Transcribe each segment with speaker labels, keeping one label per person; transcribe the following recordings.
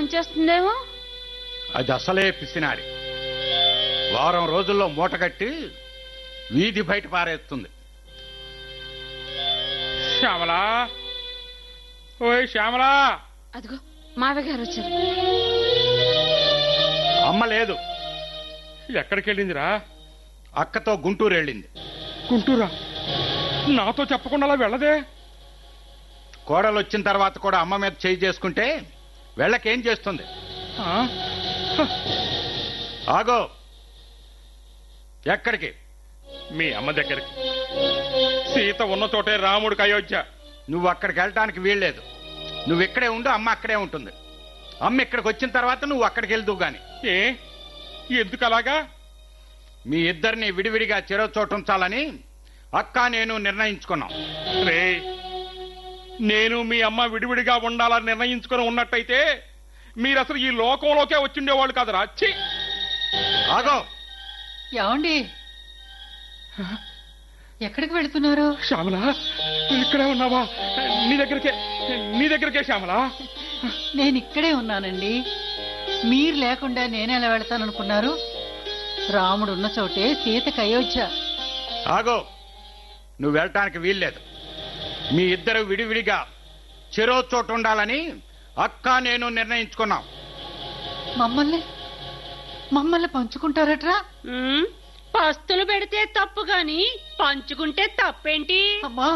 Speaker 1: ఉంచేస్తుందేమో
Speaker 2: అది అసలే పిసినారి వారం రోజుల్లో మూటగట్టి వీధి బయట పారేస్తుంది
Speaker 3: శ్యామలా ఓయ్ శ్యామలా
Speaker 1: అదిగో మావయ్య గారు వచ్చారు
Speaker 2: అమ్మ లేదు
Speaker 3: ఎక్కడికి వెళ్ళిందిరా
Speaker 2: అక్కతో గుంటూరు వెళ్ళింది
Speaker 3: గుంటూరా నాతో చెప్పకుండా అలా వెళ్ళదే
Speaker 2: కోడలు వచ్చిన తర్వాత కూడా అమ్మ మీద చేయి చేసుకుంటే వెళ్ళకేం చేస్తుంది
Speaker 3: ఆ?
Speaker 2: ఆగో ఎక్కడికి
Speaker 3: మీ అమ్మ దగ్గరికి సీత ఉన్న చోటే రాముడికి అయోధ్య
Speaker 2: నువ్వు అక్కడికి వెళ్ళటానికి వీల్లేదు నువ్వు ఇక్కడే ఉండు అమ్మ అక్కడే ఉంటుంది అమ్మ ఇక్కడికి వచ్చిన తర్వాత నువ్వు అక్కడికి వెళ్దువు గాని
Speaker 3: ఏ ఎందుకు అలాగా
Speaker 2: మీ ఇద్దరిని విడివిడిగా చెరో చోటుంచాలని అక్క నేను నిర్ణయించుకున్నాం
Speaker 3: రే నేను మీ అమ్మ విడివిడిగా ఉండాలని నిర్ణయించుకుని ఉన్నట్టయితే మీరు అసలు ఈ లోకంలోకే వచ్చిండేవాళ్ళు కాదురా ఛీ
Speaker 2: ఆగో
Speaker 4: ఏమండి ఎక్కడికి వెళుతున్నారు
Speaker 3: శ్యామల ఇక్కడే ఉన్నావా నీ దగ్గరికే నీ దగ్గరికే శ్యామల
Speaker 4: నేను ఇక్కడే ఉన్నానండి మీరు లేకుండా నేనెలా వెళతాననుకున్నారు రాముడు ఉన్న చోటే సీతకు అయోధ్య
Speaker 2: ఆగో నువ్వు వెళ్ళటానికి వీల్లేదు మీ ఇద్దరు విడివిడిగా చెరో చోటు ఉండాలని అక్క నేను నిర్ణయించుకున్నాం
Speaker 4: మమ్మల్ని మమ్మల్ని పంచుకుంటారట్రా
Speaker 1: ఉమ్, పస్తులు పెడితే తప్పు గాని పంచుకుంటే తప్పేంటి
Speaker 4: అమ్మా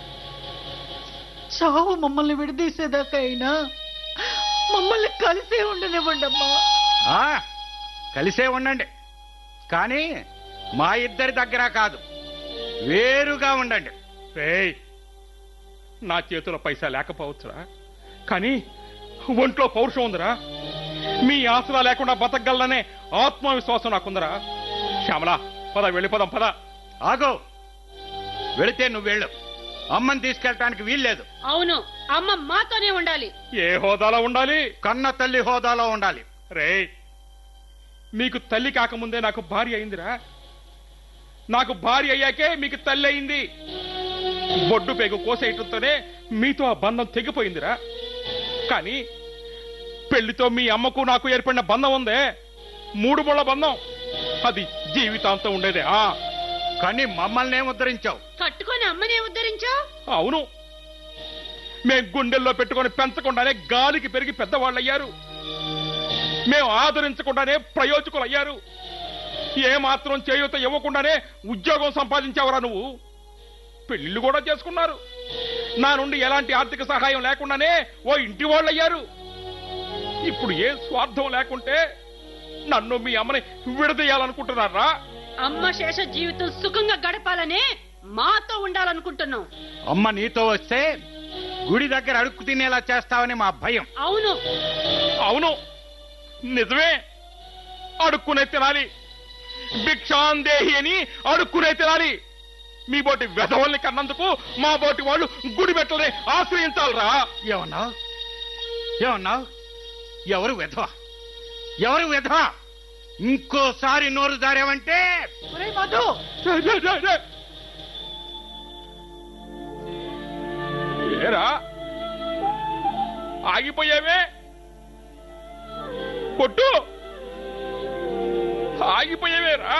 Speaker 4: చావు మమ్మల్ని విడదీసేదాకా అయినా మమ్మల్ని కలిసే ఉండనివ్వండి అమ్మా
Speaker 2: ఆ, కలిసే ఉండండి కానీ మా ఇద్దరి దగ్గర కాదు వేరుగా ఉండండి
Speaker 3: రేయ్ నా చేతిలో పైసా లేకపోవచ్చురా కానీ ఒంట్లో పౌరుషం ఉందిరా మీ ఆసరా లేకుండా బతకగలనే ఆత్మవిశ్వాసం నాకుందరా శ్యామల పద వెళ్ళిపోదాం పద
Speaker 2: ఆగో వెళితే నువ్వు వెళ్ళు అమ్మని తీసుకెళ్ళటానికి వీల్లేదు
Speaker 1: అవును అమ్మ మాతోనే ఉండాలి
Speaker 3: ఏ హోదాలో ఉండాలి
Speaker 2: కన్న తల్లి హోదాలో ఉండాలి
Speaker 3: రేయ్ మీకు తల్లి కాకముందే నాకు భార్య అయిందిరా నాకు భార్య అయ్యాకే మీకు తల్లి అయింది బొడ్డు పేగు కోసేయటంతోనే మీతో ఆ బంధం తెగిపోయిందిరా కానీ పెళ్లితో మీ అమ్మకు నాకు ఏర్పడిన బంధం ఉందే మూడు ముళ్ళ బంధం అది జీవితాంతం ఉండేదే ఆ
Speaker 2: కానీ మమ్మల్ని ఏం ఉద్ధరించావు
Speaker 1: కట్టుకొని అమ్మనే ఉద్ధరించావు
Speaker 3: అవును మేం గుండెల్లో పెట్టుకొని పెంచకుండానే గాలికి పెరిగి పెద్దవాళ్ళయ్యారు మేము ఆదరించకుండానే ప్రయోజకులయ్యారు ఏ మాత్రం చేయూత ఇవ్వకుండానే ఉద్యోగం సంపాదించావురా నువ్వు పెళ్లిళ్ళు కూడా చేసుకున్నారు నా నుండి ఎలాంటి ఆర్థిక సహాయం లేకుండానే ఓ ఇంటి వాళ్ళయ్యారు ఇప్పుడు ఏ స్వార్థం లేకుంటే నన్ను మీ అమ్మని విడదీయాలనుకుంటున్నారా
Speaker 1: అమ్మ శేష జీవితం సుఖంగా గడపాలనే మాతో ఉండాలనుకుంటున్నాం
Speaker 2: అమ్మ నీతో వస్తే గుడి దగ్గర అడుక్కు తినేలా చేస్తావని మా భయం
Speaker 1: అవును
Speaker 3: అవును నిజమే అడుక్కునే తినాలి భిక్షాందేహి అని అడుక్కునే తినాలి మీ బోటి వెధవల్ని కన్నందుకు మా బోటి వాళ్ళు గుడి మెట్లని ఆశ్రయించాలరా
Speaker 2: ఏమన్నావు ఏమన్నావు ఎవరు వెధవ ఎవరు వెధవ ఇంకోసారి నోరు జారేవంటే
Speaker 4: ఒరేయ్ మధు
Speaker 3: రే, రే, రే, రే. ఏరా ఆగిపోయావే కొట్టు ఆగిపోయావేరా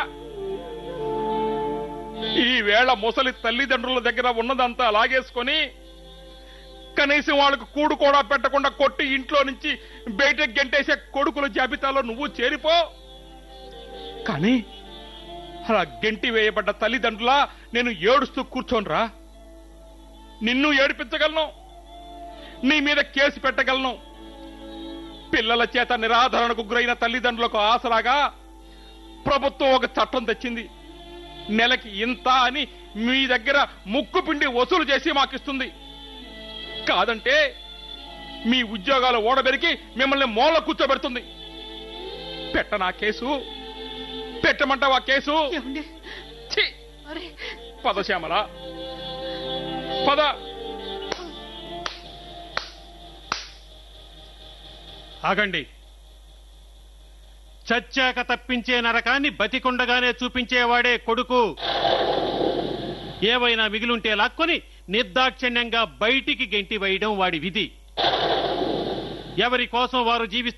Speaker 3: ఈ వేళ ముసలి తల్లిదండ్రుల దగ్గర ఉన్నదంతా లాగేసుకొని కనీసం వాళ్ళకు కూడు కూడా పెట్టకుండా కొట్టి ఇంట్లో నుంచి బయటకు గెంటేసే కొడుకుల జాబితాలో నువ్వు చేరిపో కానీ అలా గెంటి వేయబడ్డ తల్లిదండ్రులా నేను ఏడుస్తూ కూర్చోనరా నిన్ను ఏడిపించగలను నీ మీద కేసు పెట్టగలను పిల్లల చేత నిరాధరణకు గురైన తల్లిదండ్రులకు ఆసరాగా ప్రభుత్వం ఒక చట్టం తెచ్చింది నెలకి ఇంత అని మీ దగ్గర ముక్కు పిండి వసూలు చేసి మాకిస్తుంది కాదంటే మీ ఉద్యోగాలు ఓడబెరికి మిమ్మల్ని మూల కూర్చోబెడుతుంది పెట్టనా కేసు పెట్టమంటావా కేసు
Speaker 4: ఏమండి
Speaker 3: ఛీ!
Speaker 4: అరే
Speaker 3: పద శ్యామల పద
Speaker 5: ఆగండి చచ్చాక తప్పించే నరకాన్ని బతికుండగానే చూపించేవాడే కొడుకు ఏవైనా మిగిలుంటే లాక్కొని నిర్దాక్షిణ్యంగా బయటికి గెంటి వేయడం వాడి విధి ఎవరి కోసం వారు జీవిస్తారు